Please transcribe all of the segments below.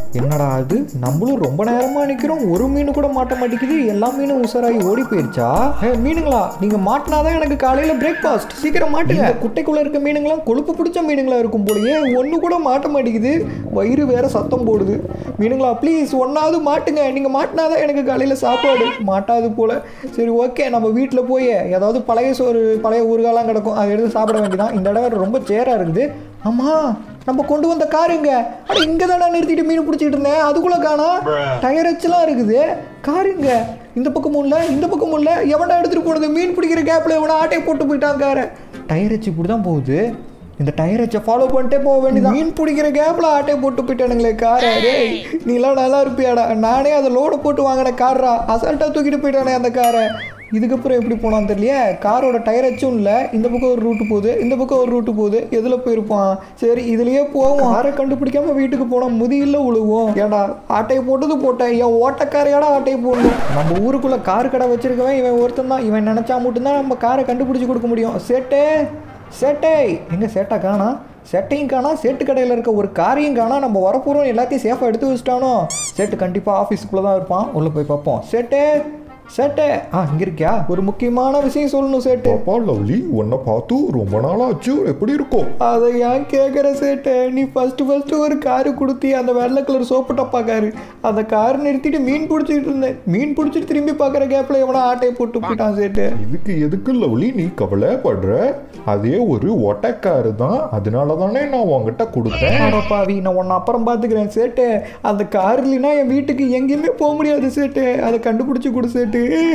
என்னடா அது நம்மளும் ரொம்ப நேரமா நிக்கிறோம் ஒரு மீன் கூட மாட்ட மாட்டேங்குது எல்லா மீனும் உசராகி ஓடி போயிருச்சா ஏ மீனுங்களா நீங்க மாட்டினாதான் எனக்கு காலையில பிரேக்ஃபாஸ்ட் சீக்கிரம் மாட்டுங்க இந்த குட்டைக்குள்ள இருக்க மீனுங்களாம் கொழுப்பு பிடிச்ச மீனுங்களா இருக்கும் போலயே ஒண்ணு கூட மாட்ட மாட்டேங்குது வயிறு வேற சத்தம் போடுது மீனுங்களா ப்ளீஸ் ஒன்னாவது மாட்டுங்க நீங்க மாட்டினாதான் எனக்கு காலையில சாப்பாடு மாட்டாது போல சரி ஓகே நம்ம வீட்டில் போய் ஏதாவது பழைய சோறு பழைய ஊறுகாலாம் கிடக்கும் அதை எடுத்து சாப்பிட வேண்டியதான் இந்த இடம் வேற ரொம்ப சேரா இருக்குது ஆமா நம்ம கொண்டு வந்த காருங்க அட இங்க தானே நிறுத்திட்டு மீன் பிடிச்சிட்டு இருந்தேன் அதுக்குள்ள காணா டயர் வச்சுலாம் இருக்குது காருங்க இந்த பக்கமும் இல்லை இந்த பக்கமும் இல்லை எவனா எடுத்துட்டு போனது மீன் பிடிக்கிற கேப்ல எவனா ஆட்டையை போட்டு போயிட்டான் காரை டயர் வச்சு இப்படி தான் போகுது இந்த டயர் வச்சை ஃபாலோ பண்ணிட்டே போக வேண்டியது மீன் பிடிக்கிற கேப்ல ஆட்டையை போட்டு போயிட்டானுங்களே காரை டேய் நீலாம் நல்லா இருப்பியாடா நானே அதை லோடு போட்டு வாங்கின கார்ரா அசால்ட்டா தூக்கிட்டு போயிட்டானே அந்த காரை இதுக்கப்புறம் எப்படி போனான்னு தெரியலையே காரோட டயர் அச்சும் இல்லை இந்த பக்கம் ஒரு ரூட்டு போகுது இந்த பக்கம் ஒரு ரூட்டு போகுது எதில் போயிருப்பான் சரி இதுலயே போவோம் காரை கண்டுபிடிக்காம வீட்டுக்கு போனால் முதியில உழுவோம் ஏடா ஆட்டையை போட்டது போட்டேன் என் ஓட்டக்காரையாடா ஆட்டையை போடணும் நம்ம ஊருக்குள்ள கார் கடை வச்சிருக்கவன் இவன் ஒருத்தன் தான் இவன் நினைச்சா மட்டும்தான் நம்ம காரை கண்டுபிடிச்சு கொடுக்க முடியும் சேட்டே சேட்டை எங்க சேட்டை காணா செட்டையும் காணா சேட்டு கடையில் இருக்க ஒரு காரையும் காணா நம்ம வரப்போகிறோம் எல்லாத்தையும் சேஃபாக எடுத்து வச்சிட்டானோ சேட்டு கண்டிப்பாக ஆஃபீஸ்க்குள்ளே தான் இருப்பான் உள்ளே போய் பார்ப்போம் சேட்டே சேட்டே ஆ இங்கே இருக்கியா ஒரு முக்கியமான விஷயம் சொல்லணும் சேட்டு பாப்பா லவ்லி உன்னை பார்த்து ரொம்ப நாளாச்சு எப்படி இருக்கும் அதை ஏன் கேட்குற சேட்டை நீ ஃபஸ்ட்டு ஃபஸ்ட்டு ஒரு காரு கொடுத்தி அந்த வெள்ளை கலர் சோப்பு டப்பா காரு அந்த கார் நிறுத்திட்டு மீன் பிடிச்சிட்டு இருந்தேன் மீன் பிடிச்சிட்டு திரும்பி பார்க்குற கேப்பில் எவனா ஆட்டையை போட்டு போயிட்டான் சேட்டு இதுக்கு எதுக்கு லவ்லி நீ கவலைப்படுற அதே ஒரு ஒட்டக்காரு தான் அதனால தானே நான் உன்கிட்ட கொடுத்தேன் அட பாவி நான் உன்னை அப்புறம் பார்த்துக்கிறேன் சேட்டு அந்த கார் இல்லைன்னா என் வீட்டுக்கு எங்கேயுமே போக முடியாது சேட்டு அதை கண்டுபிடிச்சி கொடு சேட்டு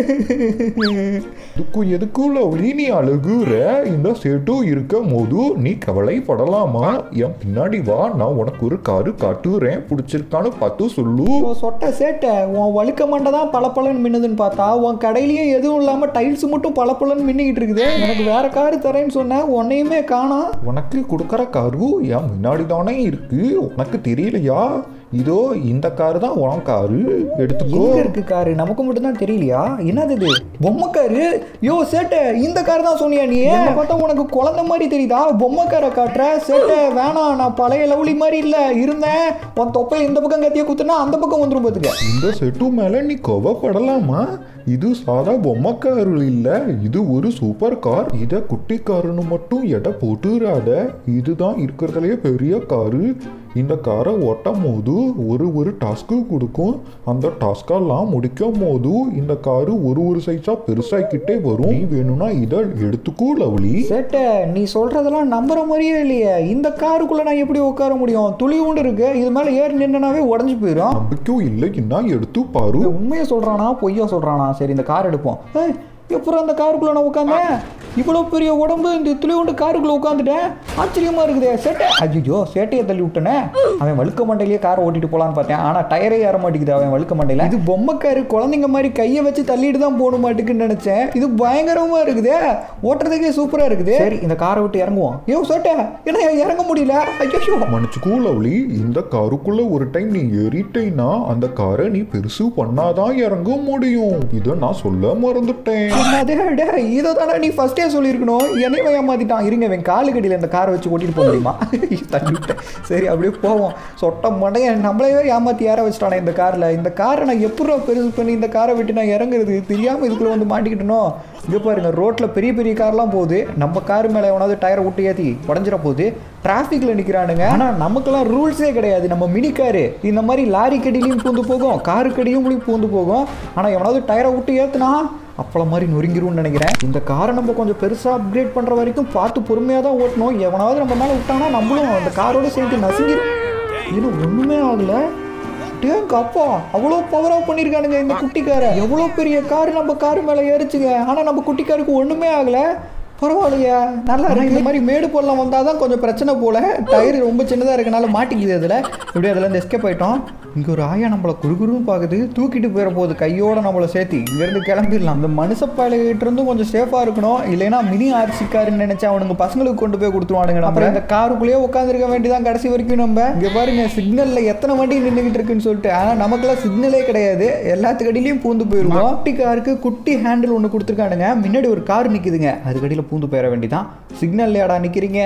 இதுக்கு எதுக்கு லவ்லி நீ அழுகுற இந்த சேட்டு இருக்கும் போது நீ கவலைப்படலாமா என் பின்னாடி வா நான் உனக்கு ஒரு காரு காட்டுறேன் பிடிச்சிருக்கான்னு பார்த்து சொல்லு ஓ, சொட்ட சேட்டை உன் வழுக்க மண்டை தான் பளபளன்னு மின்னுதுன்னு பார்த்தா உன் கடையிலயும் எதுவும் இல்லாமல் டைல்ஸ் மட்டும் பளபளன்னு மின்னிக்கிட்டு இருக்குது எனக்கு வேற காரு தரேன்னு சொன்னேன் உன்னையுமே காணோம் உனக்கு கொடுக்குற காரு என் முன்னாடி தானே இருக்கு உனக்கு தெரியலையா இதோ இந்த காரு தான் உன் காரு எடுத்துக்கோ எங்க இருக்கு காரு நமக்கு மட்டும் தான் தெரியலையா என்னது இது பொம்மை காரு யோ சேட்டை இந்த கார் தான் சொன்னியா நீ என்ன பார்த்தா உனக்கு குழந்தை மாதிரி தெரியுதா பொம்மை காரை காட்டுற சேட்டை வேணாம் நான் பழைய லவ்லி மாதிரி இல்ல இருந்தேன் உன் தொப்பையில் இந்த பக்கம் கத்திய குத்துனா அந்த பக்கம் வந்துரும் பாத்துக்க இந்த செட்டு மேல நீ கோவப்படலாமா இது சாதா பொம்மை காரு இல்ல இது ஒரு சூப்பர் கார் இத குட்டி காருன்னு மட்டும் எடை போட்டுறாத இதுதான் இருக்கிறதுலயே பெரிய காரு இந்த காரை ஓட்டும் போது ஒரு ஒரு டாஸ்க்கு கொடுக்கும் அந்த டாஸ்கெல்லாம் முடிக்கும் போது இந்த காரு ஒரு ஒரு சைஸா பெருசாக்கிட்டே வரும் நீ வேணும்னா இதை எடுத்துக்கோ லவ்லி சேட்டை நீ சொல்றதெல்லாம் நம்புற மாதிரியே இல்லையே இந்த காருக்குள்ள நான் எப்படி உட்கார முடியும் துளி உண்டு இருக்கு இது மேல ஏறி நின்னுனாவே உடஞ்சு போயிடும் நம்பிக்கையும் இல்லைன்னா எடுத்து பாரு இவன் உண்மையை சொல்றானா பொய்யா சொல்றானா சரி இந்த கார் எடுப்போம் ஏய், எப்பறம் அந்த காருக்குள்ள நான் உட்காந்தேன் இவ்வளோ பெரிய உடம்பு இந்த துளிவுண்டு காருக்குள்ள உட்காந்துட்டேன் ஆச்சரியமா இருக்குதே சேட்டை ஐயோ சேட்டையை தள்ளி விட்டனே அவன் வழுக்க மண்டையிலேயே காரை ஓட்டிட்டு போலான்னு பார்த்தேன் ஆனா டயரே ஏற மாட்டேங்குது அவன் வழுக்க மண்டையில இது பொம்மை காரு குழந்தைங்க மாதிரி கையை வச்சு தள்ளிட்டு தான் போக மாட்டேங்குன்னு நினைச்சேன் இது பயங்கரமா இருக்குதே ஓட்டுறதுக்கே சூப்பரா இருக்குது சரி இந்த காரை விட்டு இறங்குவோம் ஐயோ சேட்டை என்ன இறங்க முடியல ஐயோ மன்னிச்சுக்கோ லவ்லி இந்த காருக்குள்ள ஒரு டைம் நீ ஏறிட்டேன்னா அந்த காரை நீ பெருசு பண்ணாதான் இறங்க முடியும் இதை நான் சொல்ல மறந்துட்டேன் அதே இதை தானே நீ ஃபர்ஸ்டே சொல்லியிருக்கணும் என்னையும் ஏமாத்திட்டான் இருங்க இவன் காலுக்கடியில் இந்த காரை வச்சு ஓட்டிட்டு போக முடியுமா தள்ளி விட்டேன் சரி அப்படியே போவோம் சொட்ட மண்டைய நம்மளையே ஏமாத்தி ஏற வச்சுட்டானே இந்த காரில் இந்த காரை நான் எப்படா பெருசு பண்ணி இந்த காரை விட்டு நான் இறங்குறது தெரியாமல் இதுக்குள்ளே வந்து மாட்டிக்கிட்டனோ இங்கே பாருங்க ரோட்டில் பெரிய பெரிய கார்லாம் போகுது நம்ம கார் மேலே எவனாவது டயரை விட்டு ஏற்றி உடஞ்சிட போகுது டிராஃபிக்கில் நிற்கிறானுங்க ஆனால் நமக்கெல்லாம் ரூல்ஸே கிடையாது நம்ம மினி காரு இந்த மாதிரி லாரி கடியிலையும் பூந்து போகும் காரு கடியும் கூட பூந்து போகும் ஆனால் எவனாவது டயரை விட்டு ஏற்றுனா அப்பளம் மாதிரி நொறுங்கிரும்னு நினைக்கிறேன் இந்த காரை நம்ம கொஞ்சம் பெருசாக அப்கிரேட் பண்ணுற வரைக்கும் பார்த்து பொறுமையாக தான் ஓட்டணும் எவனாவது நம்ம மேலே விட்டானா நம்மளும் அந்த காரோட சேர்த்து நசுங்கிரும் இது ஒன்றுமே ஆகலை டேங்க அப்பா அவ்வளோ பவராக பண்ணியிருக்கானுங்க இந்த குட்டி காரை எவ்வளோ பெரிய கார் நம்ம கார் மேலே ஏறிச்சுங்க ஆனால் நம்ம குட்டி காருக்கு ஒன்றுமே ஆகலை பரவாயில்லையா நல்லா இருக்கு இந்த மாதிரி மேடு போடலாம் வந்தால் தான் கொஞ்சம் பிரச்சனை போல டயர் ரொம்ப சின்னதாக இருக்கனால மாட்டிக்குது அதில் இப்படியே அதுலேருந்து எஸ்கேப் ஆயிட்டோம் இங்கே ஒரு ஆயா நம்மளை குறுகுறுன்னு பார்க்குது தூக்கிட்டு போயிட போகுது கையோட நம்மளை சேர்த்தி இங்கேருந்து கிளம்பிடலாம் அந்த மனுஷப்பாளைகிட்ட இருந்தும் கொஞ்சம் சேஃபாக இருக்கணும் இல்லைன்னா மினி ஆர்சி காருன்னு நினைச்சா அவனுங்க பசங்களுக்கு கொண்டு போய் கொடுத்துருவானுங்க அப்புறம் இந்த காருக்குள்ளேயே உட்காந்துருக்க வேண்டியதான் கடைசி வரைக்கும் நம்ம இங்கே பாருங்க சிக்னலில் எத்தனை வண்டி நின்றுக்கிட்டு இருக்குன்னு சொல்லிட்டு ஆனால் நமக்கெல்லாம் சிக்னலே கிடையாது எல்லாத்துக்கடியிலையும் பூந்து போயிடுவோம் குட்டி காருக்கு குட்டி ஹேண்டில் ஒன்று கொடுத்துருக்கானுங்க முன்னாடி ஒரு கார் நிற்குதுங்க அதுக்கடியில் பூந்து போயிட வேண்டியதான் சிக்னல் ஏடா நிற்கிறீங்க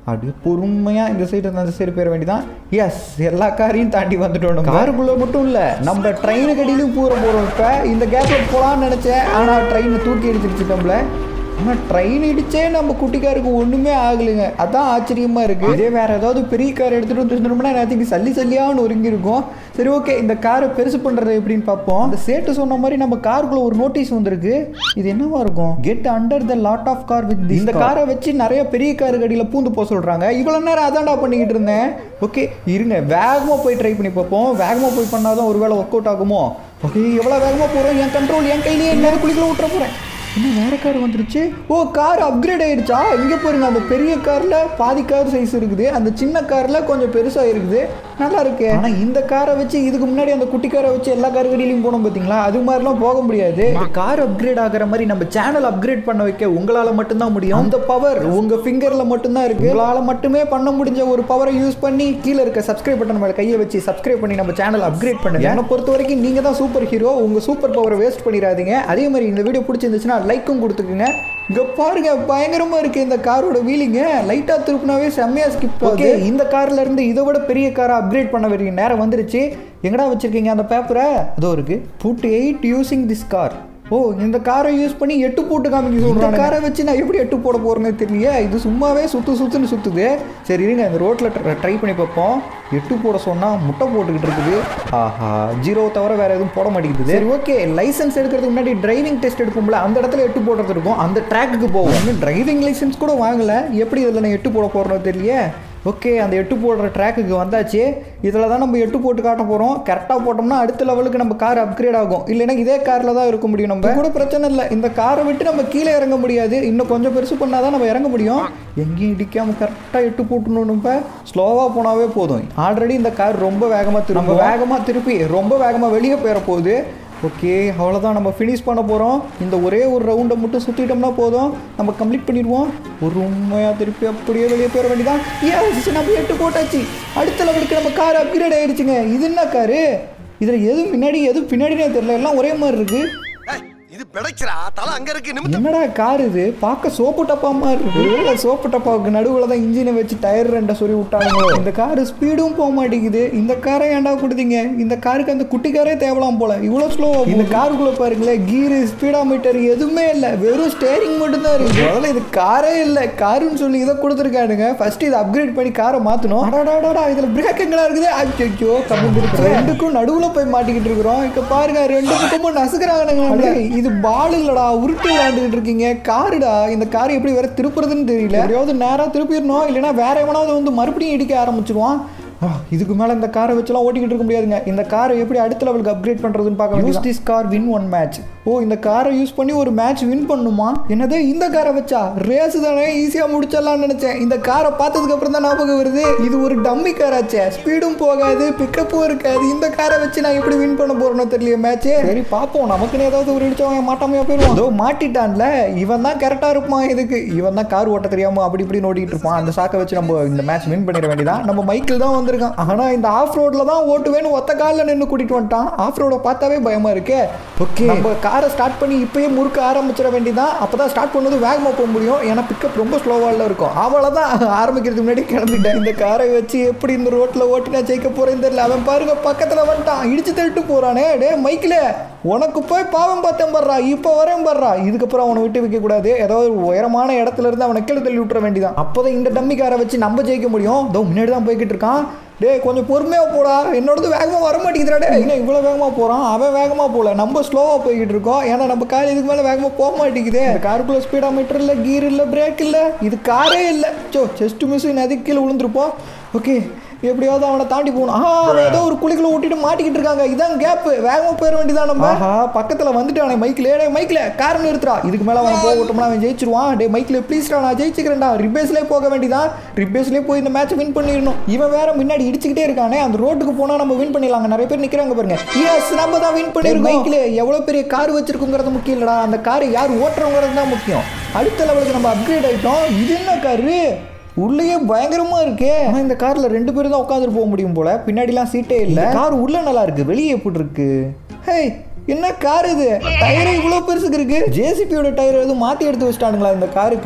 அப்படியே பொறுமையாக இந்த சைடு அந்த சைடு போயிட வேண்டியதான் எஸ் எல்லா காரையும் தாண்டி வந்துட்டோம் காருக்குள்ளே மட்டும் இல்லை நம்ம ட்ரெயினுக்கு அடியிலும் பூர போகிறோம் இப்போ இந்த கேப்பில் போகலான்னு நினச்சேன் ஆனால் ட்ரெயினை தூக்கி அடிச்சிருச்சு நம்மள ஆனால் ட்ரெயின் இடிச்சே நம்ம குட்டிக்காருக்கு ஒன்றுமே ஆகலைங்க அதான் ஆச்சரியமாக இருக்குது இதே வேறு ஏதாவது பெரிய கார் எடுத்துகிட்டு வந்து இருந்தோம்னா நேற்றுக்கு சல்லி சல்லியாக ஒருங்கி இருக்கும் சரி ஓகே இந்த காரை பெருசு பண்ணுறது எப்படின்னு பார்ப்போம் அந்த சேட்டு சொன்ன மாதிரி நம்ம காருக்குள்ள ஒரு நோட்டீஸ் வந்திருக்கு இது என்னவா இருக்கும் get under the lot of car with இந்த காரை வச்சு நிறைய பெரிய காரு கடியில் பூந்து போக சொல்கிறாங்க இவ்வளோ நேரம் அதான்டா பண்ணிக்கிட்டு இருந்தேன் ஓகே இருங்க வேகமாக போய் ட்ரை பண்ணி பார்ப்போம் வேகமாக போய் பண்ணாதான் ஒரு வேளை ஒர்க் அவுட் ஆகுமோ ஓகே எவ்வளோ வேகமாக போகிறோம் என் கண்ட்ரோல் என் கையிலேயே என்ன குளிக்கல விட்டுற போகிறேன் இன்னும் வேற கார் வந்துருச்சு ஓ கார் அப்கிரேட் ஆயிடுச்சா இங்கே பாருங்க அந்த பெரிய காரில் பாதி கார் சைஸ் இருக்குது அந்த சின்ன காரில் கொஞ்சம் பெருசாக இருக்குது நல்லா இருக்கு ஆனால் இந்த காரை வச்சு இதுக்கு முன்னாடி அந்த குட்டி காரை வச்சு எல்லா கார் கடியிலையும் போனோம் பார்த்தீங்களா அது மாதிரிலாம் போக முடியாது கார் அப்கிரேட் ஆகிற மாதிரி நம்ம சேனல் அப்கிரேட் பண்ண வைக்க உங்களால் மட்டும்தான் முடியும் அந்த பவர் உங்கள் ஃபிங்கரில் மட்டும்தான் இருக்கு உங்களால் மட்டுமே பண்ண முடிஞ்ச ஒரு பவரை யூஸ் பண்ணி கீழே இருக்க சப்ஸ்கிரைப் பட்டன் மேலே கையை வச்சு சப்ஸ்கிரைப் பண்ணி நம்ம சேனல் அப்கிரேட் பண்ணுங்க என்னை பொறுத்த வரைக்கும் நீங்கள் தான் சூப்பர் ஹீரோ உங்கள் சூப்பர் பவரை வேஸ்ட் பண்ணிடாதீங்க அதே மாதிரி இந்த வீடியோ பிடிச்சிருந்துச்சுன்னா லைக்கும் கொடுத்துக்குங்க இங்க பாருங்க பயங்கரமா இருக்கு இந்த காரோட வீலிங்க லைட்டா திருப்பினாவே செம்மையா ஸ்கிப் ஓகே இந்த கார்ல இருந்து இதை விட பெரிய காரை அப்கிரேட் பண்ண வேண்டிய நேரம் வந்துருச்சு எங்கடா வச்சிருக்கீங்க அந்த பேப்பரை அதோ இருக்கு put eight using this car oh இந்த காரை யூஸ் பண்ணி எட்டு போட்டு காமிக்க சொல்றாங்க காரை வச்சு நான் எப்படி எட்டு போட போறேன்னு தெரியல இது சும்மாவே சுத்து சுத்துன்னு சுத்துது சரி இருங்க இந்த ரோட்ல ட்ரை பண்ணி பார்ப்போம் எட்டு போட சொன்னா முட்டை போட்டுக்கிட்டு இருக்குது ஆஹா ஜீரோ தவிர வேற எதுவும் போட மாட்டேங்குது சரி ஓகே லைசன்ஸ் எடுக்கிறதுக்கு முன்னாடி டிரைவிங் டெஸ்ட் எடுப்போம்ல அந்த இடத்துல எட்டு போடுறது இருக்கும் அந்த ட்ராக்குக்கு போவோம் இன்னும் டிரைவிங் லைசன்ஸ் கூட வாங்கல எப்படி இதில் நான் எட்டு போட போறேன்னு தெரியல ஓகே அந்த எட்டு போடுற ட்ராக்குக்கு வந்தாச்சு இதில் தான் நம்ம எட்டு போட்டு காட்ட போகிறோம் கரெக்டாக போட்டோம்னா அடுத்த லெவலுக்கு நம்ம கார் அப்கிரேட் ஆகும் இல்லைன்னா இதே காரில் தான் இருக்க முடியும் நம்ம கூட பிரச்சனை இல்லை இந்த காரை விட்டு நம்ம கீழே இறங்க முடியாது இன்னும் கொஞ்சம் பெருசு பண்ணால் தான் நம்ம இறங்க முடியும் எங்கேயும் இடிக்காமல் கரெக்டாக எட்டு போட்டணும் நம்ம ஸ்லோவாக போனாவே போதும் ஆல்ரெடி இந்த கார் ரொம்ப வேகமாக திரும்ப வேகமாக திருப்பி ரொம்ப வேகமாக வெளியே போயிட போகுது ஓகே அவ்வளோதான் நம்ம ஃபினிஷ் பண்ண போகிறோம் இந்த ஒரே ஒரு ரவுண்டை மட்டும் சுற்றிட்டோம்னா போதும் நம்ம கம்ப்ளீட் பண்ணிடுவோம் ஒரு உண்மையாக திருப்பி அப்படியே வெளியே போயிட வேண்டியதான் ஏன் நம்ம எட்டு போட்டாச்சு அடுத்த லெவலுக்கு நம்ம கார் அப்கிரேட் ஆயிடுச்சுங்க இது என்ன காரு இதில் எது முன்னாடி எது பின்னாடினே தெரியல எல்லாம் ஒரே மாதிரி இருக்குது ஏய், இது பிடைக்கிறா தலை அங்க இருக்கு நிமிந்து என்னடா கார் இது பார்க்க சோப்பு டப்பா மாதிரி இருக்கு ஒருவேளை சோப்பு டப்பாவுக்கு நடுவில் தான் இன்ஜினை வச்சு டயர் ரெண்டை சொல்லி விட்டாங்களோ இந்த கார் ஸ்பீடும் போக மாட்டேங்குது இந்த காரை ஏன்டா கொடுத்தீங்க இந்த காருக்கு அந்த குட்டி காரே தேவலாம் போல இவ்வளோ ஸ்லோவா இந்த காருக்குள்ள பாருங்களேன் கீரு ஸ்பீடா மீட்டர் எதுவுமே இல்லை வெறும் ஸ்டேரிங் மட்டும் தான் இருக்கு முதல்ல இது காரே இல்லை காருன்னு சொல்லி இதை கொடுத்துருக்கானுங்க ஃபர்ஸ்ட் இதை அப்கிரேட் பண்ணி காரை மாற்றணும் அடாடாடா இதில் பிரேக் எங்கடா இருக்குது அச்சோ கம்மிருச்சு ரெண்டுக்கும் நடுவில் போய் மாட்டிக்கிட்டு இருக்கிறோம் இப்போ பாருங்க ரெண்டு பக்கமும் நசுக்கிறாங்க இது பால் இல்லடா உருட்டு விளையாண்டுக்கிட்டு இருக்கீங்க காருடா இந்த கார் எப்படி வேற திருப்புறதுன்னு தெரியல எப்படியாவது நேராக திருப்பிடணும் இல்லைன்னா வேற எவனாவது வந்து மறுபடியும் இடிக்க ஆரம்பிச்சிருவான் ஆ, இதுக்கு மேலே இந்த காரை வச்சுலாம் ஓட்டிக்கிட்டு இருக்க முடியாதுங்க இந்த காரை எப்படி அடுத்த லெவலுக்கு அப்கிரேட் பண்ணுறதுன்னு பார்க்க use this car win one match oh இந்த காரை யூஸ் பண்ணி ஒரு மேட்ச் வின் பண்ணுமா என்னது இந்த காரை வச்சா ரேஸ் தானே ஈஸியாக முடிச்சிடலாம்னு நினச்சேன் இந்த காரை பார்த்ததுக்கு அப்புறம் தான் ஞாபகம் வருது இது ஒரு டம்மி காராச்சே ஸ்பீடும் போகாது பிக்கப்பும் இருக்காது இந்த காரை வச்சு நான் எப்படி வின் பண்ண போறேனோ தெரியல மேட்ச் சரி பார்ப்போம் நமக்குன்னு ஏதாவது ஒரு இடிச்சவன் மாட்டாமையா போயிடுவான் அதோ மாட்டிட்டான்ல இவன் தான் கரெக்டாக இருப்பான் இதுக்கு இவன் தான் கார் ஓட்ட தெரியாம அப்படி இப்படி ஓட்டிட்டு இருப்பான் அந்த சாக்கை வச்சு நம்ம இந்த மேட்ச் வின் பண்ணிட வேண்டியதான் நம்ம மைக்கில் தான் வந்திருக்கான் ஆனால் இந்த ஆஃப் ரோட்ல தான் ஓட்டுவேன்னு ஒத்த காலில் நின்று கூட்டிட்டு வந்துட்டான் ஆஃப் ரோட பார்த்தாவே பயமா இருக்கே ஓகே நம்ம காரை ஸ்டார்ட் பண்ணி இப்பயே முறுக்க ஆரம்பிச்சிட வேண்டியதான் அப்பதான் ஸ்டார்ட் பண்ணது வேகமாக போக முடியும் ஏன்னா பிக்கப் ரொம்ப ஸ்லோவாக இருக்கும் அவ்வளோதான் ஆரம்பிக்கிறதுக்கு முன்னாடி கிளம்பிட்டேன் இந்த காரை வச்சு எப்படி இந்த ரோட்டில் ஓட்டினா ஜெயிக்க போறேன்னு தெரியல அவன் பாருங்க பக்கத்தில் வந்துட்டான் இடிச்சு தள்ளிட்டு போறானே டே மைக்கில் உனக்கு போய் பாவம் பார்த்தேன் படுறா இப்போ வரேன் படுறா இதுக்கப்புறம் அவனை விட்டு வைக்க கூடாது ஏதாவது ஒரு உயரமான இடத்துல இருந்து அவனை கீழே தள்ளி விட்டுற வேண்டியதான் அப்போதான் இந்த டம்மி காரை வச்சு நம்ம ஜெயிக்க முடியும் இதோ முன்னாடி தான் போய்கிட்டு இருக்கான் டேய் கொஞ்சம் பொறுமையாக போடா என்னோடது வேகமாக வர மாட்டேங்குதுடா டே இன்னும் இவ்வளோ வேகமாக போகிறான் அவன் வேகமாக போகல நம்ம ஸ்லோவாக போய்கிட்டு இருக்கோம் ஏன்னா நம்ம கார் இதுக்கு மேலே வேகமாக போக மாட்டேங்குது இந்த காருக்குள்ளே ஸ்பீடா மீட்டர் இல்லை கீர் இல்லை பிரேக் இல்லை இது காரே இல்லை சோ செஸ்ட் மிஸ் நதி கீழே விழுந்திருப்போம் ஓகே எப்படியாவது அவனை தாண்டி போகணும் ஆஹா அவன் ஏதோ ஒரு குழிக்குள்ள ஓட்டிட்டு மாட்டிக்கிட்டு இருக்காங்க இதான் கேப் வேகமா போயிட வேண்டியதான் நம்ம ஆஹா பக்கத்துல வந்துட்டானே மைக்ல டே மைக்ல கார் நிறுத்துறா இதுக்கு மேல அவன் போக விட்டோம்னா அவன் ஜெயிச்சிருவான் டே மைக்ல ப்ளீஸ்டா நான் ஜெயிச்சுக்கிறேன்டா ரிப்பேஸ்லேயே போக வேண்டியதான் ரிப்பேஸ்லேயே போய் இந்த மேட்ச் வின் பண்ணிடணும் இவன் வேற முன்னாடி இடிச்சுக்கிட்டே இருக்கானே அந்த ரோட்டுக்கு போனா நம்ம வின் பண்ணிடலாங்க நிறைய பேர் நிக்கிறாங்க பாருங்க எஸ் நம்ம தான் வின் பண்ணிருக்கோம் மைக்ல எவ்வளவு பெரிய கார் வச்சிருக்கோங்கிறது முக்கியம் இல்லடா அந்த கார் யார் ஓட்டுறவங்கிறது தான் முக்கியம் அடுத்த லெவலுக்கு நம்ம அப்கிரேட் ஆயிட்டோம் இது என்ன காரு உள்ளேயே பயங்கரமா இருக்கே ஆனா இந்த கார்ல ரெண்டு பேரும் தான் உட்காந்துட்டு போக முடியும் போல பின்னாடிலாம் சீட்டே இல்ல கார் உள்ள நல்லா இருக்கு வெளியே எப்படி இருக்கு ஹே என்ன கார் இது டயர் இவ்வளோ பெருசுக்கு இருக்கு ஜேசிபியோட டயர் எதுவும் மாற்றி எடுத்து வச்சிட்டானுங்களா இந்த காருக்கு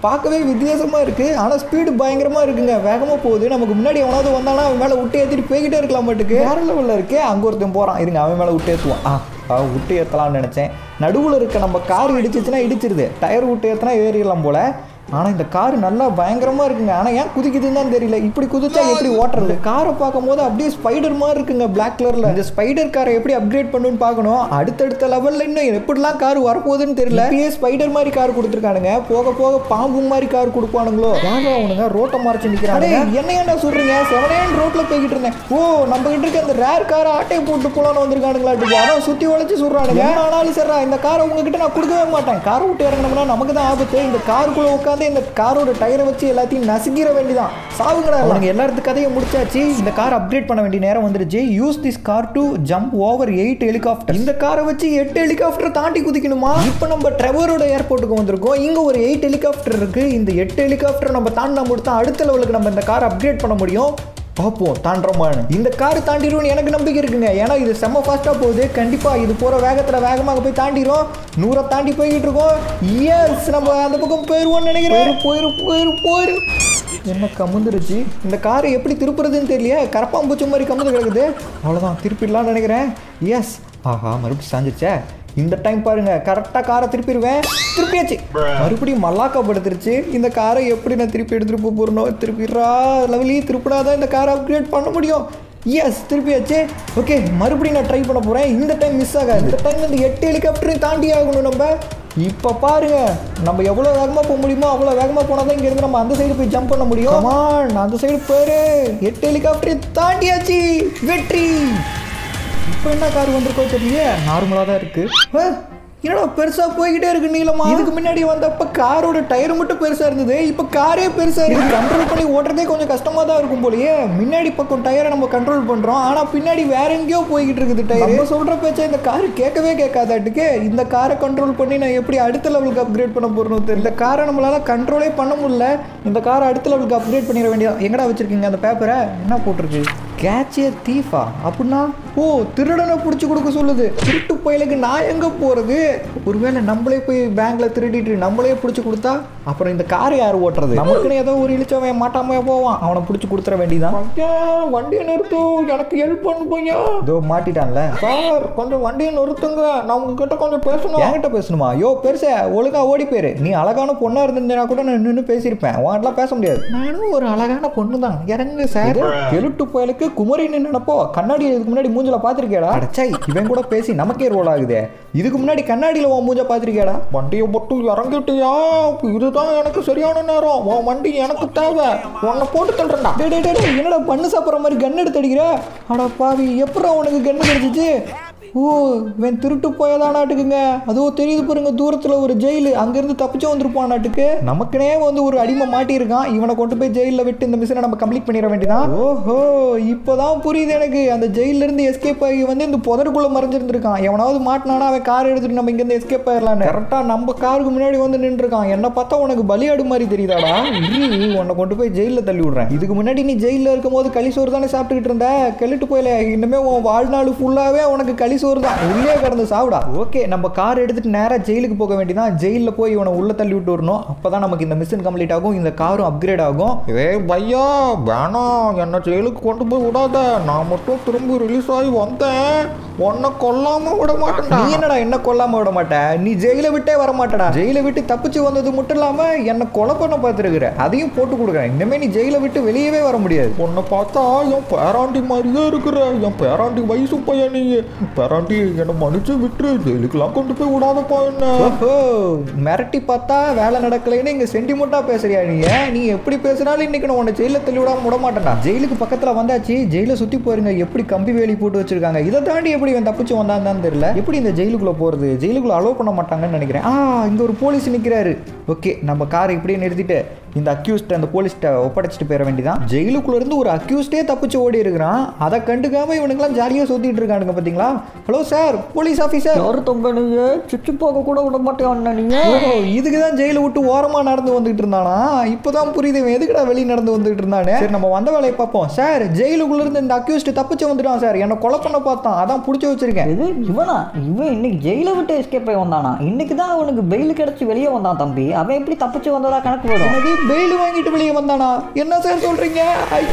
பார்க்கவே வித்தியாசமா இருக்கு ஆனா ஸ்பீடு பயங்கரமா இருக்குங்க வேகமா போகுது நமக்கு முன்னாடி எவனாவது வந்தானா அவன் மேல விட்டு ஏத்திட்டு போய்கிட்டே இருக்கலாம் மாட்டுக்கு வேற லெவல்ல இருக்கே அங்க ஒருத்தன் போறான் இருங்க அவன் மேல விட்டு ஏத்துவான் ஆ ஆ, விட்டு ஏத்தலாம்னு நினைச்சேன் நடுவுல இருக்க நம்ம கார் இடிச்சிச்சுன்னா இடிச்சிருது டயர் விட்டு ஏத்தினா ஏறிடலாம் போல ஆனா இந்த கார் நல்லா பயங்கரமா இருக்குங்க ஆனா ஏன் குதிக்குதுன்னு தான் தெரியல இப்படி குதிச்சா எப்படி ஓட்டுறது காரை பார்க்கும் போது அப்படியே ஸ்பைடர் மாதிரி இருக்குங்க பிளாக் கலர்ல இந்த ஸ்பைடர் காரை எப்படி அப்கிரேட் பண்ணுன்னு பார்க்கணும் அடுத்தடுத்த லெவல்ல இன்னும் எப்படிலாம் கார் வரப்போகுதுன்னு தெரியல இப்பயே ஸ்பைடர் மாதிரி கார் கொடுத்துருக்கானுங்க போக போக பாம்பு மாதிரி கார் கொடுப்பானுங்களோ யாரோ அவனுங்க ரோட்டை மறைச்சு நிக்கிறாங்க என்ன என்ன சொல்றீங்க செவனேன் ரோட்ல போய்கிட்டு இருந்தேன் ஓ நம்ம கிட்ட இருக்க அந்த ரேர் காரை ஆட்டையை போட்டு போலான்னு வந்திருக்கானுங்களாட்டுக்கு அதான் சுத்தி உழைச்சு சொல்றானுங்க என்ன ஆனாலும் சரிடா இந்த காரை உங்ககிட்ட நான் கொடுக்கவே மாட்டேன் காரை விட்டு இறங்கினோம்னா நமக்கு தான் ஆபத்து இந்த காருக்குள்ள உட்காந்து இந்த காரோட டயரை வச்சு எல்லாத்தையும் நசுக்கிற வேண்டிதான் சாவுங்கடா அவங்க எல்லாத்துக்கும் கதையை முடிச்சாச்சு இந்த கார் அப்கிரேட் பண்ண வேண்டிய நேரம் வந்துருச்சு use this car to jump over eight helicopter இந்த காரை வச்சு எட்டு ஹெலிகாப்டர் தாண்டி குதிக்கணுமா இப்போ நம்ம ட்ரெவரோட ஏர்போர்ட்டுக்கு வந்திருக்கோம் இங்க ஒரு எயிட் ஹெலிகாப்டர் இருக்கு இந்த எட்டு ஹெலிகாப்டர் நம்ம தாண்டினா மட்டும் தான் அடுத்த லெவலுக்கு நம்ம இந்த கார் அப்கிரேட் பண்ண முடியும் பார்ப்போம் தாண்டுறோமான்னு இந்த கார் தாண்டிடும்னு எனக்கு நம்பிக்கை இருக்குங்க ஏன்னா இது செம்ம ஃபாஸ்ட்டாக போகுது கண்டிப்பாக இது போகிற வேகத்தில் வேகமாக போய் தாண்டிடும் நூறை தாண்டி போய்கிட்டு இருக்கோம் எஸ் நம்ம அந்த பக்கம் போயிடுவோம்னு நினைக்கிறேன் போயிரு போயிரு போயிரு என்ன கமுந்துருச்சு இந்த காரை எப்படி திருப்புறதுன்னு தெரியல கரப்பாம்பூச்சி மாதிரி கமுந்து கிடக்குது அவ்வளோதான் திருப்பிடலாம்னு நினைக்கிறேன் எஸ் ஆஹா மறுபடியும் சாஞ்சிச்சே இந்த டைம் பாருங்க கரெக்டாக காரை திருப்பிடுவேன் திருப்பியாச்சு மறுபடியும் மல்லாக்கப்படுத்துருச்சு இந்த காரை எப்படி நான் திருப்பி எடுத்துட்டு போக போறணும் திருப்பிடுறா லெவலி திருப்பிடாதான் இந்த காரை அப்கிரேட் பண்ண முடியும் எஸ் திருப்பியாச்சு ஓகே மறுபடியும் நான் ட்ரை பண்ண போறேன் இந்த டைம் மிஸ் ஆகாது இந்த டைம் இந்த எட்டு ஹெலிகாப்டரையும் தாண்டி ஆகணும் நம்ம இப்போ பாருங்க நம்ம எவ்வளோ வேகமாக போக முடியுமோ அவ்வளோ வேகமாக போனால் தான் இங்கேருந்து நம்ம அந்த சைடு போய் ஜம்ப் பண்ண முடியும் Come on, அந்த சைடு போயிரு எட்டு ஹெலிகாப்டரையும் தாண்டியாச்சு வெற்றி இப்போ என்ன கார் வந்திருக்கோ தெரியல நார்மலாக தான் இருக்கு ஆ, என்னடா பெருசா போய்கிட்டே இருக்கு நீளமா இதுக்கு முன்னாடி வந்தப்ப காரோட டயர் மட்டும் பெருசா இருந்தது இப்போ காரே பெருசா இருக்கு கண்ட்ரோல் பண்ணி ஓட்டுறதே கொஞ்சம் கஷ்டமா தான் இருக்கும் போலயே முன்னாடி பக்கம் டயரை நம்ம கண்ட்ரோல் பண்றோம் ஆனா பின்னாடி வேற எங்கேயோ போய்கிட்டு இருக்குது டயர் நம்ம சொல்ற பேச்ச இந்த கார் கேட்கவே கேட்காதாட்டுக்கு இந்த காரை கண்ட்ரோல் பண்ணி நான் எப்படி அடுத்த லெவலுக்கு அப்கிரேட் பண்ண போறேன்னு தெரியல இந்த காரை நம்மளால கண்ட்ரோலே பண்ண முடியல இந்த காரை அடுத்த லெவலுக்கு அப்கிரேட் பண்ணிட வேண்டியது எங்கடா வச்சிருக்கீங்க அந்த பேப்பரை என்ன போட்டிருக்கு கேட்சிய தீஃபா அப்படின்னா ஓ திருடனை பிடிச்சி கொடுக்க சொல்லுது திருட்டு பயலுக்கு நான் எங்க போறது ஒருவேளை நம்மளே போய் பேங்க்ல திருடிட்டு நம்மளே பிடிச்சி கொடுத்தா அப்புறம் இந்த காரை யார் ஓட்டுறது நமக்குன்னு ஏதோ ஒரு இழிச்சவன் மாட்டாம போவான் அவனை பிடிச்சி கொடுத்துற வேண்டியதான் வண்டியை நிறுத்தும் எனக்கு ஹெல்ப் பண்ணு பையா இதோ மாட்டிட்டான்ல சார் கொஞ்சம் வண்டியை நிறுத்துங்க நான் உங்ககிட்ட கொஞ்சம் பேசணும் என்கிட்ட பேசணுமா யோ பெருசா ஒழுங்கா ஓடி போயிரு நீ அழகான பொண்ணா இருந்திருந்தா கூட நான் நின்று பேசியிருப்பேன் உன்கிட்டலாம் பேச முடியாது நானும் ஒரு அழகான பொண்ணு தான் இறங்கு சார் எழுட்டு புயலுக்கு குமரின்னு நினைப்போ கண்ணாடி இதுக்கு முன்னாடி மூஞ்சில பாத்திருக்கேடா அடச்சை இவன் கூட பேசி நமக்கே ரோல் ஆகுதே இதுக்கு முன்னாடி கண்ணாடியில உன் மூஞ்ச பாத்திருக்கேடா வண்டியை மட்டும் இறங்கிட்டியா இதுதான் எனக்கு சரியான நேரம் உன் வண்டி எனக்கு தேவை உன்னை போட்டு தள்ளுறா டே டே டே டே, என்னடா பண்ணு சாப்பிட்ற மாதிரி கன் எடுத்து அடிக்கிற அட பாவி எப்படா உனக்கு கன்னு கிடைச்சிச்சு ஓ இவன் திருட்டு போயதானாட்டுக்குங்க அதுவும் தெரியுது பாருங்க தூரத்துல ஒரு ஜெயிலு அங்கிருந்து தப்பிச்சு வந்திருப்பான் நாட்டுக்கு நமக்குனே வந்து ஒரு அடிமை மாட்டியிருக்கான் இவனை கொண்டு போய் ஜெயிலில் விட்டு இந்த மிஷனை நம்ம கம்ப்ளீட் பண்ணிட வேண்டியதான் ஓஹோ இப்போதான் புரியுது எனக்கு அந்த ஜெயில இருந்து எஸ்கேப் ஆகி வந்து இந்த புதருக்குள்ள மறைஞ்சிருந்திருக்கான் எவனாவது மாட்டினானா அவன் கார் எடுத்துட்டு நம்ம இங்கேருந்து எஸ்கேப் ஆயிடலான்னு கரெக்டா நம்ம காருக்கு முன்னாடி வந்து நின்றுருக்கான் என்ன பார்த்தா உனக்கு பலியாடு மாதிரி தெரியுதாடா இரு உன்னை கொண்டு போய் ஜெயிலில் தள்ளி விடுறேன் இதுக்கு முன்னாடி நீ ஜெயிலில் இருக்கும்போது களி சோறு தானே சாப்பிட்டுக்கிட்டு இருந்த கெளிட்டு போயில இனிமே உன் வாழ்நாள் ஃபுல்லாவே உனக்கு களி சோறு தான் உள்ளே கிடந்து சாப்பிடா ஓகே நம்ம கார் எடுத்துட்டு நேரா ஜெயிலுக்கு போக வேண்டியதான் ஜெயிலில் போய் இவனை உள்ள தள்ளி விட்டு வரணும் அப்பதான் நமக்கு இந்த மிஷின் கம்ப்ளீட் ஆகும் இந்த காரும் அப்கிரேட் ஆகும் ஏ பையா வேணாம் என்னை ஜெயிலுக்கு கொண்டு போய் விடாத நான் மட்டும் திரும்பி ரிலீஸ் ஆகி வந்தேன் உன்னை கொல்லாம விட மாட்டேன் நீ என்னடா என்ன கொல்லாம விட மாட்ட நீ ஜெயில விட்டே வர மாட்டடா ஜெயில விட்டு தப்பிச்சு வந்தது மட்டும் இல்லாம என்ன கொலை பண்ண பார்த்துருக்குற அதையும் போட்டு கொடுக்குறேன் இனிமே நீ ஜெயில விட்டு வெளியவே வர முடியாது உன்னை பார்த்தா என் பேராண்டி மாதிரியே இருக்கிற என் பேராண்டி வயசு பையன் நீ பேராண்டி என்னை மன்னிச்சு விட்டுரு ஜெயிலுக்கெல்லாம் கொண்டு போய் விடாதப்பா என்ன ஓஹோ மிரட்டி பார்த்தா வேலை நடக்கலைன்னு இங்க சென்டிமெண்டா பேசுறியா நீ நீ எப்படி பேசுனாலும் இன்னைக்கு நான் உன்னை ஜெயில தள்ளி விடாம விட மாட்டேன்டா ஜெயிலுக்கு பக்கத்துல வந்தாச்சு ஜெயில சுத்தி போயிருங்க எப்படி கம்பி வேலி போட்டு வச்சிருக்காங்க இதை தாண்டி எப்படி இவன் தப்பிச்சு வந்தான்னு தெரியல எப்படி இந்த ஜெயிலுக்குள்ள போறது ஜெயிலுக்குள்ள அலோவ் பண்ண மாட்டாங்கன்னு நினைக்கிறேன் ஆ இங்க ஒரு போலீஸ் நிக்கிறாரு ஓகே நம்ம காரை இப்படியே நிறுத்திட்டு இந்த அக்யூஸ்ட் அந்த போலீஸ்ட்ட ஒப்படைச்சிட்டு போயிட வேண்டியதான் ஜெயிலுக்குள்ள இருந்து ஒரு அக்யூஸ்டே தப்பிச்சு ஓடி இருக்கிறான் அதை கண்டுக்காம இவனுங்களாம் ஜாலியாக சுத்திட்டு இருக்கானுங்க பார்த்தீங்களா ஹலோ சார் போலீஸ் ஆஃபீஸர் யாரு தங்க நீங்க சுற்றி போக கூட விட மாட்டேன் நீங்க ஓஹோ இதுக்கு தான் ஜெயில விட்டு ஓரமா நடந்து வந்துட்டு இருந்தானா இப்போதான் புரியுது இவன் எதுக்குடா வெளியே நடந்து வந்துட்டு இருந்தானே சரி நம்ம வந்த வேலையை பார்ப்போம் சார் ஜெயிலுக்குள்ள இருந்து இந்த அக்யூஸ்ட் தப்பிச்சு வந்துட்டான் சார் என்ன கொலை பண்ண பார்த்தான் அதான் பிடிச்சி வச்சிருக்கேன் இது இவனா இவன் இன்னைக்கு ஜெயிலை விட்டு எஸ்கேப் ஆகி வந்தானா இன்னைக்கு தான் அவனுக்கு பெயில் கிடைச்சி வெளியே வந்தான் தம்பி அவன் எப்படி தப்பிச்சு வந்ததா கணக்கு வரும் என்னது பெயில் வாங்கிட்டு வெளியே வந்தானா என்ன சார் சொல்றீங்க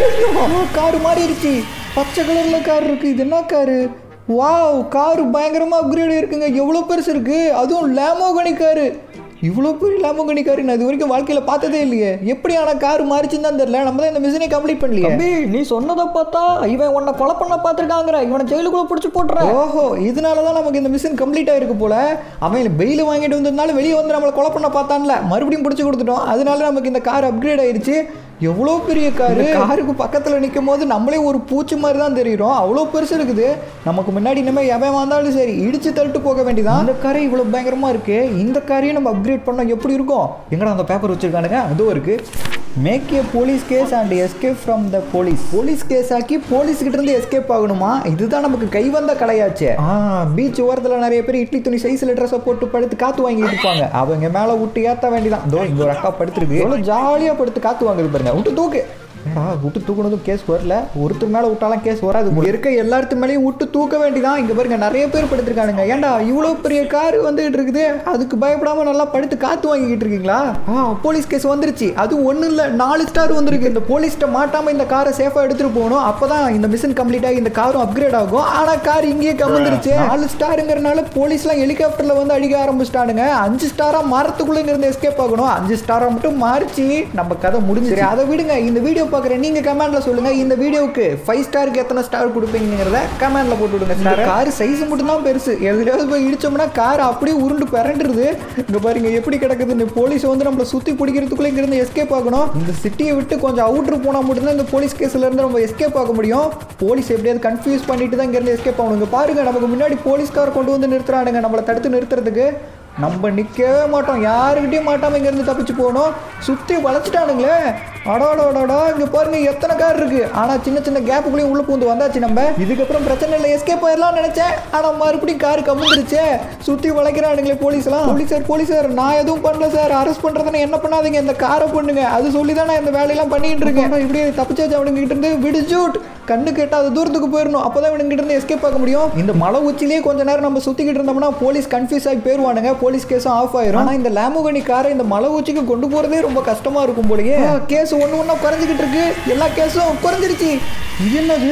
ஐயோ காரு மாறிடுச்சு பச்சை கலர்ல கார் இருக்கு இது என்ன காரு வாவ் காரு பயங்கரமா அப்கிரேட் இருக்குங்க எவ்வளோ பெருசு இருக்கு அதுவும் லேமோகனி காரு இவ்வளோ பெரிய லேமோகனி காரு நான் இது வரைக்கும் வாழ்க்கையில் பார்த்ததே இல்லையே எப்படி ஆனால் கார் மாறிச்சுன்னு தான் தெரியல நம்ம தான் இந்த மிஷினை கம்ப்ளீட் பண்ணலையே தம்பி நீ சொன்னதை பார்த்தா இவன் உன்னை கொலை பண்ண பார்த்துருக்காங்கிற இவனை ஜெயிலுக்குள்ள பிடிச்சி போட்டுற ஓஹோ இதனால தான் நமக்கு இந்த மிஷின் கம்ப்ளீட் ஆயிருக்கு போல அவன் பெயில் வாங்கிட்டு வந்ததுனால வெளியே வந்து நம்மளை கொலை பண்ண பார்த்தான்ல மறுபடியும் பிடிச்சி கொடுத்துட்டோம் அதனால நமக்கு இந்த கார் அப்கிரேட் ஆயிருச்சு எவ்வளோ பெரிய காரு காருக்கு பக்கத்தில் நிற்கும் போது நம்மளே ஒரு பூச்சி மாதிரி தான் தெரியுறோம் அவ்வளோ பெருசு இருக்குது நமக்கு முன்னாடி இனிமேல் எவன் வந்தாலும் சரி இடிச்சு தள்ளிட்டு போக வேண்டியதான் இந்த காரே இவ்வளோ பயங்கரமாக இருக்கு இந்த காரையும் நம்ம அப்கிரேட் பண்ணால் எப்படி இருக்கும் எங்கடா அந்த பேப்பர் வச்சிருக்கானுங்க அதுவும் இருக்கு make a police case and escape from the police police case ஆக்கி போலீஸ் கிட்ட இருந்து எஸ்கேப் ஆகணுமா இதுதான் நமக்கு கைவந்த கலையாச்சே ஆ பீச் ஓரத்தில் நிறைய பேர் இட்லி துணி சைஸ்ல ட்ரெஸ்ஸை போட்டு படுத்து காத்து வாங்கிட்டு இருப்பாங்க அவங்க மேலே விட்டு ஏற்ற வேண்டியதான் இதோ இங்க ஒரு அக்கா படுத்துருக்கு எவ்வளோ ஜாலியாக படுத்து காத்து வாங்குது பாருங்க விட்டு தூக்கு ஏடா, விட்டு தூக்குனதும் கேஸ் வரல ஒருத்தர் மேலே விட்டாலும் கேஸ் வராது இங்க இருக்க எல்லாத்து மேலேயும் விட்டு தூக்க வேண்டிதான் இங்க பாருங்க நிறைய பேர் படுத்திருக்கானுங்க ஏன்டா இவ்வளோ பெரிய கார் வந்துகிட்டு இருக்குது அதுக்கு பயப்படாம நல்லா படுத்து காத்து வாங்கிக்கிட்டு இருக்கீங்களா ஆ போலீஸ் கேஸ் வந்துருச்சு அது ஒன்றும் இல்லை நாலு ஸ்டார் வந்திருக்கு இந்த போலீஸ்ட்ட மாட்டாம இந்த காரை சேஃபாக எடுத்துட்டு போகணும் அப்பதான் இந்த மிஷின் கம்ப்ளீட் ஆகி இந்த காரும் அப்கிரேட் ஆகும் ஆனா கார் இங்கேயே கமந்துருச்சு நாலு ஸ்டாருங்கிறனால போலீஸ்லாம் ஹெலிகாப்டர்ல வந்து அடிக்க ஆரம்பிச்சிட்டானுங்க அஞ்சு ஸ்டாரா மரத்துக்குள்ள இங்க இருந்து எஸ்கேப் ஆகணும் அஞ்சு ஸ்டாரா மட்டும் மாறிச்சு நம்ம கதை முடிஞ்சு சரி அதை விடுங்க இந்த வீடியோ பார்க்குற நீங்க கமெண்ட்ல சொல்லுங்க இந்த வீடியோவுக்கு ஃபைவ் ஸ்டாருக்கு எத்தனை ஸ்டார் கொடுப்பீங்கிறத கமெண்ட்ல போட்டு விடுங்க ஸ்டார் கார் சைஸ் மட்டும் தான் பெருசு எதுலையாவது போய் இடிச்சோம்னா கார் அப்படியே உருண்டு பிறண்டுருது இங்க பாருங்க எப்படி கிடக்குது இந்த போலீஸ் வந்து நம்மள சுத்தி பிடிக்கிறதுக்குள்ள இங்க இருந்து எஸ்கேப் ஆகணும் இந்த சிட்டியை விட்டு கொஞ்சம் அவுட்ரு போனா மட்டும்தான் இந்த போலீஸ் கேஸ்ல இருந்து நம்ம எஸ்கேப் ஆக முடியும் போலீஸ் எப்படியாவது கன்ஃபியூஸ் பண்ணிட்டு தான் இங்க இருந்து எஸ்கேப் ஆகணும் இங்க பாருங்க நமக்கு முன்னாடி போலீஸ்கார் கொண்டு வந்து நிறுத்துறானுங்க நம்மளை தடுத்து நிறுத்துறதுக்கு நம்ம நிற்கவே மாட்டோம் யாருக்கிட்டையும் மாட்டாம இங்கேருந்து தப்பிச்சு போகணும் சுற்றி வளைச்சிட்டானுங்களே அடாடாடாடா இங்கே பாருங்க எத்தனை கார் இருக்கு ஆனால் சின்ன சின்ன கேப்புக்குள்ளேயும் உள்ள பூந்து வந்தாச்சு நம்ம இதுக்கப்புறம் பிரச்சனை இல்லை எஸ்கேப் ஆயிடலாம்னு நினைச்சேன் ஆனால் மறுபடியும் கார் கம்முந்துருச்சே சுற்றி வளைக்கிறானுங்களே போலீஸ்லாம் போலீஸார் போலீஸார் நான் எதுவும் பண்ணல சார் அரெஸ்ட் பண்ணுறதுன்னு என்ன பண்ணாதீங்க இந்த காரை பண்ணுங்க அது சொல்லி தான் நான் இந்த வேலையெல்லாம் பண்ணிட்டு இருக்கேன் ஆனா இப்படியே தப்பிச்சாச்சு அவனுங்க கிட்ட இருந்து விடிஜூட் கண்ணு கெட்டாத தூரத்துக்கு போயிடணும் அப்பதான் இவனுங்க கிட்ட இருந்து எஸ்கேப் ஆக முடியும் இந்த மலை உச்சிலேயே கொஞ்ச நேரம் நம்ம சுத்திக்கிட்டு இருந்தோம்னா போலீஸ் கன்ஃபியூஸ் ஆகி போயிருவானுங்க போலீஸ் கேஸும் ஆஃப் ஆயிரும் ஆனா இந்த லேமுகனி காரை இந்த மலை உச்சிக்கு கொண்டு போறதே ரொம்ப கஷ்டமா இருக்கும் போலயே கேஸ் ஒண்ணு ஒண்ணா குறைஞ்சிக்கிட்டு இருக்கு எல்லா கேஸும் குறைஞ்சிருச்சு இது என்னது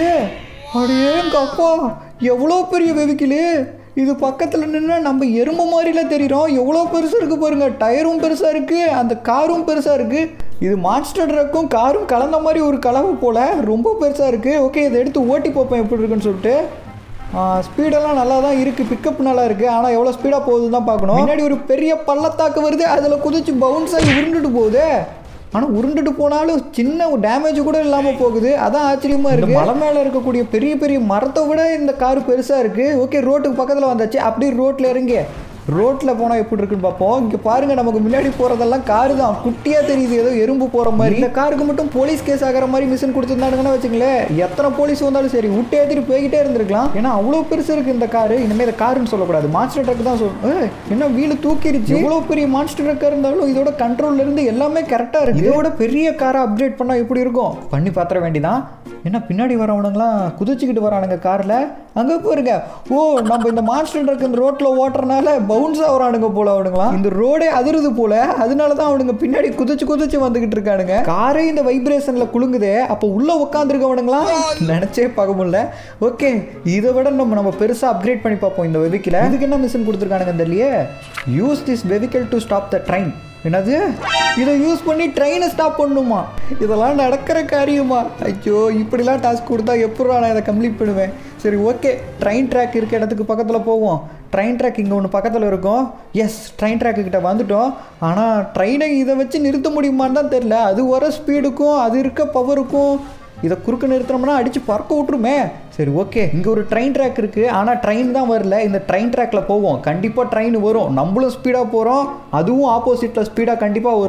அடேங்க அப்பா எவ்வளோ பெரிய வெவிக்கிலு இது பக்கத்தில் நின்று நம்ம எறும்பு மாதிரில தெரியுறோம் எவ்வளோ பெருசாக இருக்குது பாருங்க டயரும் பெருசாக இருக்குது அந்த காரும் பெருசாக இருக்குது இது மான்ஸ்டர் ட்ரக்கும் காரும் கலந்த மாதிரி ஒரு கலவை போல் ரொம்ப பெருசாக இருக்குது ஓகே இதை எடுத்து ஓட்டி பார்ப்பேன் எப்படி இருக்குன்னு சொல்லிட்டு ஸ்பீடெல்லாம் நல்லா தான் இருக்குது பிக்கப் நல்லா இருக்குது ஆனால் எவ்வளோ ஸ்பீடாக போகுதுன்னு தான் பார்க்கணும் முன்னாடி ஒரு பெரிய பள்ளத்தாக்கு வருது அதில் குதிச்சு பவுன்ஸ் ஆகி உருண்டுட்டு போகுது ஆனால் உருண்டுட்டு போனாலும் சின்ன டேமேஜ் கூட இல்லாமல் போகுது அதான் ஆச்சரியமாக இருக்குது மலை மேலே இருக்கக்கூடிய பெரிய பெரிய மரத்தை விட இந்த கார் பெருசாக இருக்குது ஓகே ரோட்டுக்கு பக்கத்தில் வந்தாச்சு அப்படியே ரோட்டில் இறங்கி ரோட்டில் போனால் எப்படி இருக்குன்னு பார்ப்போம் இங்கே பாருங்க நமக்கு முன்னாடி போகிறதெல்லாம் காரு தான் குட்டியாக தெரியுது ஏதோ எறும்பு போகிற மாதிரி இந்த காருக்கு மட்டும் போலீஸ் கேஸ் ஆகிற மாதிரி மிஷின் கொடுத்துருந்தானுங்கன்னா வச்சுங்களேன் எத்தனை போலீஸ் வந்தாலும் சரி விட்டு ஏற்றிட்டு போய்கிட்டே இருந்திருக்கலாம் ஏன்னா அவ்வளோ பெருசு இருக்குது இந்த காரு இனிமேல் இந்த காருன்னு சொல்லக்கூடாது மான்ஸ்டர் ட்ரக் தான் சொல்லணும் என்ன வீடு தூக்கிருச்சு எவ்வளோ பெரிய மான்ஸ்டர் ட்ரக்காக இருந்தாலும் இதோட கண்ட்ரோல்ல இருந்து எல்லாமே கரெக்டாக இருக்கு இதோட பெரிய காரை அப்கிரேட் பண்ணால் எப்படி இருக்கும் பண்ணி பார்த்துற வேண்டிதான் என்ன பின்னாடி வரவனுங்களாம் குதிச்சுக்கிட்டு வரானுங்க காரில் அங்கே போயிருங்க ஓ நம்ம இந்த மான்ஸ்டர் ட்ரக் இந்த ரோட்டில் ஓட்டுறனால பவுன்ஸ் ஆகுறானுங்க போல அவனுங்களாம் இந்த ரோடே அதிருது போல அதனால தான் அவனுங்க பின்னாடி குதிச்சு குதிச்சு வந்துகிட்டு இருக்கானுங்க காரே இந்த வைப்ரேஷனில் குலுங்குதே அப்போ உள்ளே உட்காந்துருக்கவனுங்களாம் நினச்சே பார்க்க முடியல ஓகே இதை விட நம்ம நம்ம பெருசாக அப்கிரேட் பண்ணி பார்ப்போம் இந்த வெவிக்கில் இதுக்கு என்ன மிஷின் கொடுத்துருக்கானுங்க தெரியலையே use this vehicle to stop the train என்னது இதை யூஸ் பண்ணி ட்ரெயினை ஸ்டாப் பண்ணுமா இதெல்லாம் நடக்கிற காரியமா ஐயோ இப்படிலாம் டாஸ்க் கொடுத்தா எப்படா நான் இதை கம்ப்ளீட் பண்ணுவேன் சரி ஓகே ட்ரெயின் ட்ராக் இருக்க இடத்துக்கு பக்கத்தில் போவோம் ட்ரெயின் ட்ராக் இங்கே ஒன்று பக்கத்தில் இருக்கும் எஸ் ட்ரெயின் ட்ராக்கு கிட்ட வந்துட்டோம் ஆனால் ட்ரெயினை இதை வச்சு நிறுத்த முடியுமான்னு தான் தெரில அது வர ஸ்பீடுக்கும் அது இருக்க பவருக்கும் இதை குறுக்க நிறுத்தினோம்னா அடித்து பறக்க விட்ருமே சரி ஓகே இங்கே ஒரு ட்ரெயின் ட்ராக் இருக்குது ஆனால் ட்ரெயின் தான் வரல இந்த ட்ரெயின் ட்ராக்கில் போவோம் கண்டிப்பாக ட்ரெயின் வரும் நம்மளும் ஸ்பீடாக போகிறோம் அதுவும் ஆப்போசிட்டில் ஸ்பீடாக கண்டிப்பாக வரும்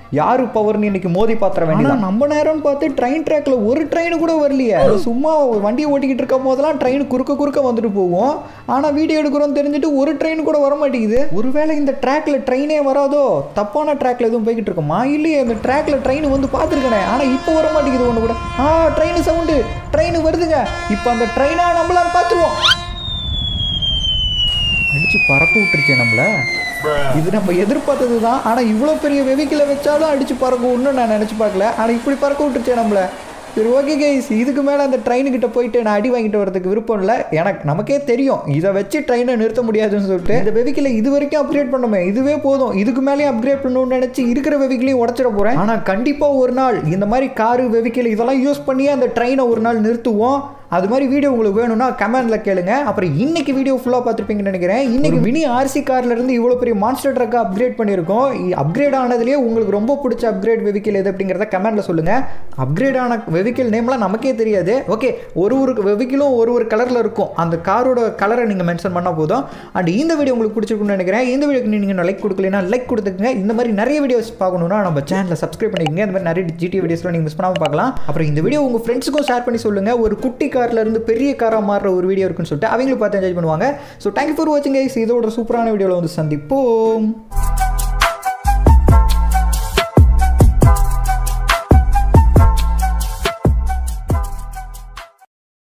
யாரு பவர்னு இன்னைக்கு மோதி பாத்திர வேண்டியது நம்ம நேரம்னு பார்த்து ட்ரெயின் ட்ராக்ல ஒரு ட்ரெயின் கூட வரலையே சும்மா வண்டியை ஓட்டிக்கிட்டு இருக்கும் போதெல்லாம் ட்ரெயின் குறுக்க குறுக்க வந்துட்டு போகும் ஆனா வீடியோ எடுக்கிறோம் தெரிஞ்சுட்டு ஒரு ட்ரெயின் கூட வர மாட்டேங்குது ஒருவேளை இந்த ட்ராக்ல ட்ரெயினே வராதோ தப்பான ட்ராக்ல எதுவும் போய்கிட்டு இருக்கோமா இல்லையே இந்த ட்ராக்ல ட்ரெயின் வந்து பார்த்துருக்கேனே ஆனா இப்போ வர மாட்டேங்குது ஒன்று கூட ஆ ட்ரெயின் சவுண்டு ட்ரெயின் வருதுங்க இப்போ அந்த ட்ரெயினா நம்மளால பார்த்துருவோம் அடிச்சு பறக்க விட்டுருச்சே நம்மள இது நம்ம எதிர்பார்த்தது தான் ஆனால் இவ்வளோ பெரிய வெவிக்கில் வச்சாலும் அடிச்சு பறக்கும்னு நான் நினச்சி பார்க்கல ஆனால் இப்படி பறக்க விட்டுருச்சே நம்மள சரி ஓகே கைஸ் இதுக்கு மேலே அந்த ட்ரெயினுக்கிட்ட போயிட்டு நான் அடி வாங்கிட்டு வரதுக்கு விருப்பம் இல்லை எனக்கு நமக்கே தெரியும் இதை வச்சு ட்ரெயினை நிறுத்த முடியாதுன்னு சொல்லிட்டு இந்த வெவிக்கில் இது வரைக்கும் அப்கிரேட் பண்ணோமே இதுவே போதும் இதுக்கு மேலேயும் அப்கிரேட் பண்ணணும்னு நினச்சி இருக்கிற வெவிக்கிலையும் உடச்சிட போகிறேன் ஆனால் கண்டிப்பாக ஒரு நாள் இந்த மாதிரி காரு வெவிக்கில் இதெல்லாம் யூஸ் பண்ணி அந்த ட்ரெயினை ஒரு நாள் நிறுத்துவோம் அது மாதிரி வீடியோ உங்களுக்கு வேணும்னா கமெண்ட்ல கேளுங்க அப்புறம் இன்னைக்கு வீடியோ ஃபுல்லாக பார்த்துருப்பீங்கன்னு நினைக்கிறேன் இன்னைக்கு மினி ஆர்சி கார்ல இருந்து இவ்வளோ பெரிய மான்ஸ்டர் ட்ரக்கை அப்கிரேட் பண்ணியிருக்கோம் அப்கிரேட் ஆனதுலேயே உங்களுக்கு ரொம்ப பிடிச்ச அப்கிரேட் வெவிக்கல் எது அப்படிங்கிறத கமெண்ட்ல சொல்லுங்க அப்கிரேட் ஆன வெவிக்கல் நேம்லாம் நமக்கே தெரியாது ஓகே ஒரு ஒரு வெவிக்கலும் ஒரு ஒரு கலரில் இருக்கும் அந்த காரோட கலரை நீங்கள் மென்ஷன் பண்ணால் போதும் அண்ட் இந்த வீடியோ உங்களுக்கு பிடிச்சிருக்குன்னு நினைக்கிறேன் இந்த வீடியோக்கு நீங்கள் லைக் கொடுக்கலனா லைக் கொடுத்துக்கங்க இந்த மாதிரி நிறைய வீடியோஸ் பார்க்கணும்னா நம்ம சேனலை சப்ஸ்கிரைப் பண்ணிக்கங்க இந்த மாதிரி நிறைய ஜிடி வீடியோஸ்லாம் நீங்கள் மிஸ் பண்ணாமல் பார்க்கலாம் அப்புறம் இந்த வீடியோ உங்கள் ஃப்ரெண்ட்ஸுக்கும் ஷேர் பண்ணி சொல்லுங்க ஒரு குட்டி கார்ல இருந்து பெரிய காராக மாறுற ஒரு வீடியோ இருக்குன்னு சொல்லிட்டு அவங்களும் பார்த்து என்ஜாய் பண்ணுவாங்க ஸோ தேங்க்யூ ஃபார் வாட்சிங் கைஸ் இதோட சூப்பரான வீடியோவில் வந்து சந்திப்போம்